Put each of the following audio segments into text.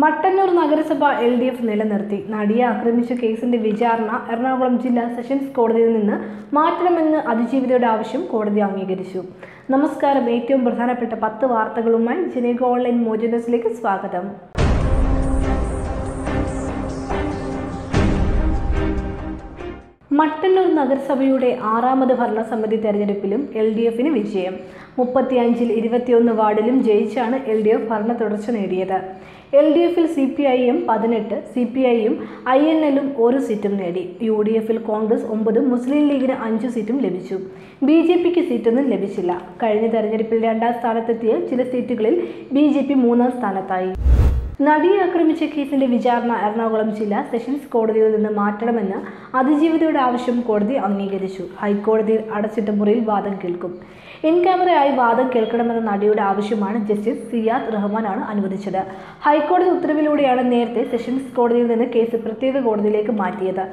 മട്ടന്നൂർ നഗരസഭ L D F നിലനിർത്തി നടിയെ ആക്രമിച്ച കേസിന്റെ വിചാരണ എറണാകുളം ജില്ലാ സെഷൻസ് കോടതിയിൽ നിന്ന് മാറ്റണമെന്ന് അതിജീവിതയുടെ ആവശ്യം കോടതി അംഗീകരിച്ചു നമസ്കാരം ഏറ്റവും പ്രധാനപ്പെട്ട പത്ത് വാർത്തകളുമായി ജനക ഓൺലൈൻ മോജനസിലേക്ക് സ്വാഗതം മട്ടന്നൂർ നഗരസഭയുടെ ആറാമത് ഭരണസമിതി തെരഞ്ഞെടുപ്പിലും എൽ ഡി എഫിന് വിജയം മുപ്പത്തിയഞ്ചിൽ ഇരുപത്തിയൊന്ന് വാർഡിലും ജയിച്ചാണ് എൽ ഡി എഫ് ഭരണ തുടർച്ച നേടിയത് എൽ ഡി എഫിൽ സി പി ഐ എം പതിനെട്ട് സി പി ഐയും ഐ എൻ എല്ലും ഒരു സീറ്റും നേടി യു ഡി എഫിൽ കോൺഗ്രസ് ഒമ്പതും മുസ്ലിം ലീഗിന് അഞ്ചു സീറ്റും ലഭിച്ചു ബി ജെ പിക്ക് സീറ്റൊന്നും ലഭിച്ചില്ല കഴിഞ്ഞ തെരഞ്ഞെടുപ്പിൽ രണ്ടാം സ്ഥാനത്തെത്തിയ ചില സീറ്റുകളിൽ ബി ജെ പി മൂന്നാം സ്ഥാനത്തായി നടിയെ ആക്രമിച്ച കേസിന്റെ വിചാരണ എറണാകുളം ജില്ലാ സെഷൻസ് കോടതിയിൽ നിന്ന് മാറ്റണമെന്ന് അതിജീവിതയുടെ ആവശ്യം കോടതി അംഗീകരിച്ചു ഹൈക്കോടതിയിൽ അടച്ചിട്ട മുറിയിൽ വാദം കേൾക്കും ഇൻ ക്യാമറയായി വാദം കേൾക്കണമെന്ന നടിയുടെ ആവശ്യമാണ് ജസ്റ്റിസ് സിയാദ് റഹ്മാനാണ് അനുവദിച്ചത് ഹൈക്കോടതി ഉത്തരവിലൂടെയാണ് നേരത്തെ സെഷൻസ് കോടതിയിൽ നിന്ന് കേസ് പ്രത്യേക കോടതിയിലേക്ക് മാറ്റിയത്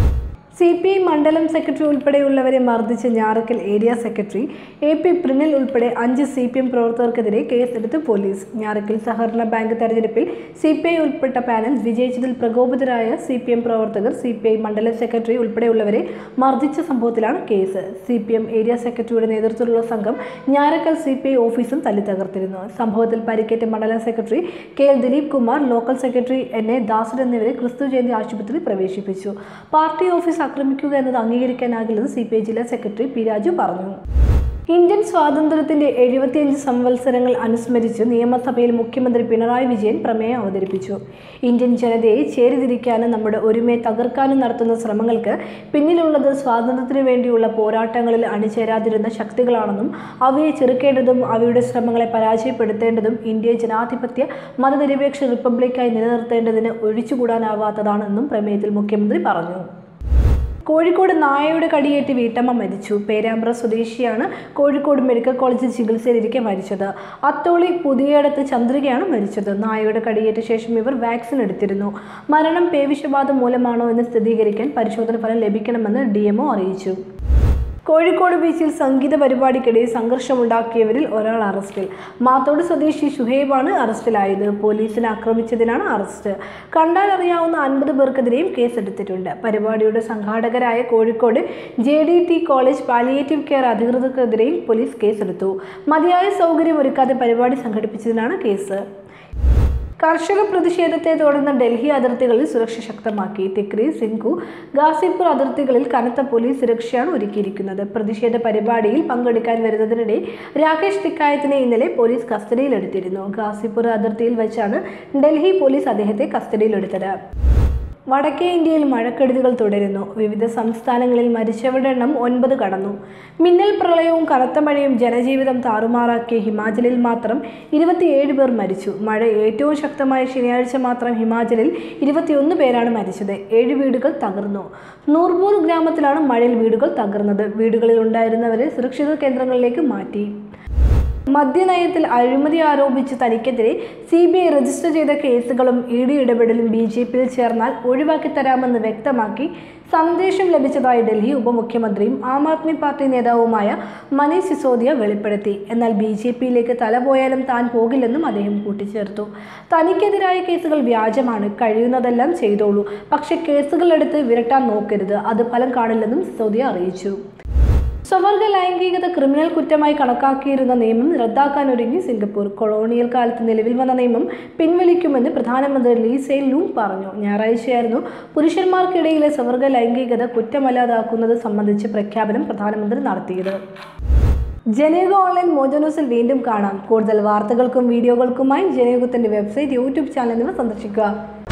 സി പി ഐ മണ്ഡലം സെക്രട്ടറി ഉൾപ്പെടെയുള്ളവരെ മർദ്ദിച്ച Njarakkal area secretary A P Prinil ഉൾപ്പെടെ അഞ്ച് സി പി എം പ്രവർത്തകർക്കെതിരെ കേസെടുത്ത് പോലീസ് ഞാറക്കൽ സഹകരണ ബാങ്ക് തെരഞ്ഞെടുപ്പിൽ സി പി ഐ ഉൾപ്പെട്ട പാനൽ വിജയിച്ചതിൽ പ്രകോപിതരായ സി പി എം പ്രവർത്തകർ സി പി ഐ മണ്ഡലം സെക്രട്ടറി ഉൾപ്പെടെയുള്ളവരെ മർദ്ദിച്ച സംഭവത്തിലാണ് case C P M area സെക്രട്ടറിയുടെ നേതൃത്വത്തിലുള്ള സംഘം ഞാറക്കൽ സി പി ഐ ഓഫീസും തല്ലി തകർത്തിരുന്നു സംഭവത്തിൽ പരിക്കേറ്റ മണ്ഡലം secretary K L Dileep Kumar local secretary N A Dasan എന്നിവരെ ക്രിസ്തു ജയന്തി ആശുപത്രിയിൽ പ്രവേശിപ്പിച്ചു പാർട്ടി ഓഫീസ് ആക്രമിക്കുക എന്നത് അംഗീകരിക്കാനാകില്ലെന്ന് സി പി ഐ ജില്ലാ സെക്രട്ടറി പി രാജു പറഞ്ഞു ഇന്ത്യൻ സ്വാതന്ത്ര്യത്തിന്റെ എഴുപത്തിയഞ്ച് സംവത്സരങ്ങൾ അനുസ്മരിച്ച് നിയമസഭയിൽ മുഖ്യമന്ത്രി പിണറായി വിജയൻ പ്രമേയം അവതരിപ്പിച്ചു ഇന്ത്യൻ ജനതയെ ചേരിതിരിക്കാനും നമ്മുടെ ഒരുമയെ തകർക്കാനും നടത്തുന്ന ശ്രമങ്ങൾക്ക് പിന്നിലുള്ളത് സ്വാതന്ത്ര്യത്തിനു വേണ്ടിയുള്ള പോരാട്ടങ്ങളിൽ അണിചേരാതിരുന്ന ശക്തികളാണെന്നും അവയെ ചെറുക്കേണ്ടതും അവയുടെ ശ്രമങ്ങളെ പരാജയപ്പെടുത്തേണ്ടതും ഇന്ത്യയെ ജനാധിപത്യ മതനിരപേക്ഷ റിപ്പബ്ലിക്കായി നിലനിർത്തേണ്ടതിന് ഒഴിച്ചുകൂടാനാവാത്തതാണെന്നും പ്രമേയത്തിൽ മുഖ്യമന്ത്രി പറഞ്ഞു കോഴിക്കോട് നായയുടെ കടിയേറ്റ് വീട്ടമ്മ മരിച്ചു പേരാമ്പ്ര സ്വദേശിയാണ് കോഴിക്കോട് മെഡിക്കൽ കോളേജിൽ ചികിത്സയിലിരിക്കെ മരിച്ചത് അത്തോളി പുതിയടത്ത് ചന്ദ്രികയാണ് മരിച്ചത് നായയുടെ കടിയേറ്റ ശേഷം ഇവർ വാക്സിൻ എടുത്തിരുന്നു മരണം പേവിഷബാധ മൂലമാണോ എന്ന് സ്ഥിരീകരിക്കാൻ പരിശോധന ഫലം ലഭിക്കണമെന്ന് ഡി അറിയിച്ചു കോഴിക്കോട് ബീച്ചിൽ സംഗീത പരിപാടിക്കിടെ സംഘർഷമുണ്ടാക്കിയവരിൽ ഒരാൾ അറസ്റ്റിൽ മാത്തോട് സ്വദേശി ഷുഹൈബാണ് അറസ്റ്റിലായത് പോലീസിനെ ആക്രമിച്ചതിനാണ് അറസ്റ്റ് കണ്ടാൽ അറിയാവുന്ന അൻപത് പേർക്കെതിരെയും കേസെടുത്തിട്ടുണ്ട് പരിപാടിയുടെ സംഘാടകരായ Kozhikode J D T college palliative care അധികൃതർക്കെതിരെയും പോലീസ് കേസെടുത്തു മതിയായ സൗകര്യം ഒരുക്കാതെ പരിപാടി സംഘടിപ്പിച്ചതിനാണ് കേസ് കർഷക പ്രതിഷേധത്തെ തുടർന്ന് ഡൽഹി അതിർത്തികളിൽ സുരക്ഷ ശക്തമാക്കി തിക്രി സിൻകു ഗാസിപ്പൂർ അതിർത്തികളിൽ കനത്ത പോലീസ് സുരക്ഷയാണ് ഒരുക്കിയിരിക്കുന്നത് പ്രതിഷേധ പരിപാടിയിൽ പങ്കെടുക്കാൻ വരുന്നതിനിടെ രാകേഷ് തിക്കായത്തിനെ ഇന്നലെ പോലീസ് കസ്റ്റഡിയിലെടുത്തിരുന്നു ഗാസിപ്പൂർ അതിർത്തിയിൽ വെച്ചാണ് ഡൽഹി പോലീസ് അദ്ദേഹത്തെ കസ്റ്റഡിയിലെടുത്തത് വടക്കേ ഇന്ത്യയിൽ മഴക്കെടുതികൾ തുടരുന്നു വിവിധ സംസ്ഥാനങ്ങളിൽ മരിച്ചവരുടെ എണ്ണം ഒൻപത് കടന്നു മിന്നൽ പ്രളയവും കനത്ത മഴയും ജനജീവിതം താറുമാറാക്കിയ ഹിമാചലിൽ മാത്രം ഇരുപത്തിയേഴ് പേർ മരിച്ചു മഴ ഏറ്റവും ശക്തമായ ശനിയാഴ്ച മാത്രം ഹിമാചലിൽ ഇരുപത്തിയൊന്ന് പേരാണ് മരിച്ചത് ഏഴ് വീടുകൾ തകർന്നു നൂർപൂർ ഗ്രാമത്തിലാണ് മഴയിൽ വീടുകൾ തകർന്നത് വീടുകളിൽ ഉണ്ടായിരുന്നവരെ സുരക്ഷിത കേന്ദ്രങ്ങളിലേക്ക് മാറ്റി മദ്യനയത്തിൽ അഴിമതി ആരോപിച്ച് തനിക്കെതിരെ സി ബി ഐ രജിസ്റ്റർ ചെയ്ത കേസുകളും ഇ ഡി ഇടപെടലും ബി ജെ പിയിൽ ചേർന്നാൽ ഒഴിവാക്കി തരാമെന്ന് വ്യക്തമാക്കി സന്ദേശം ലഭിച്ചതായി ഡൽഹി ഉപമുഖ്യമന്ത്രിയും ആം ആദ്മി പാർട്ടി നേതാവുമായ മനീഷ് സിസോദിയ വെളിപ്പെടുത്തി എന്നാൽ ബി ജെ പിയിലേക്ക് തല പോയാലും താൻ പോകില്ലെന്നും അദ്ദേഹം കൂട്ടിച്ചേർത്തു തനിക്കെതിരായ കേസുകൾ വ്യാജമാണ് കഴിയുന്നതെല്ലാം ചെയ്തോളൂ പക്ഷേ കേസുകൾ എടുത്ത് വിരട്ടാൻ നോക്കരുത് അത് ഫലം കാണില്ലെന്നും സിസോദിയ അറിയിച്ചു സ്വവർഗ ലൈംഗികത ക്രിമിനൽ കുറ്റമായി കണക്കാക്കിയിരുന്ന നിയമം റദ്ദാക്കാനൊരുങ്ങി സിംഗപ്പൂർ കൊളോണിയൽ കാലത്ത് നിലവിൽ വന്ന നിയമം പിൻവലിക്കുമെന്ന് പ്രധാനമന്ത്രി ലീ സെയിൻ ലൂങ് പറഞ്ഞു ഞായറാഴ്ചയായിരുന്നു പുരുഷന്മാർക്കിടയിലെ സ്വവർഗ ലൈംഗികത കുറ്റമല്ലാതാക്കുന്നത് സംബന്ധിച്ച് പ്രഖ്യാപനം പ്രധാനമന്ത്രി നടത്തിയത് ജനയുഗ ഓൺലൈൻ മോജോ ന്യൂസിൽ വീണ്ടും കാണാം കൂടുതൽ വാർത്തകൾക്കും വീഡിയോകൾക്കുമായി ജനയുഗത്തിന്റെ വെബ്സൈറ്റ് യൂട്യൂബ് ചാനൽ എന്നിവ സന്ദർശിക്കുക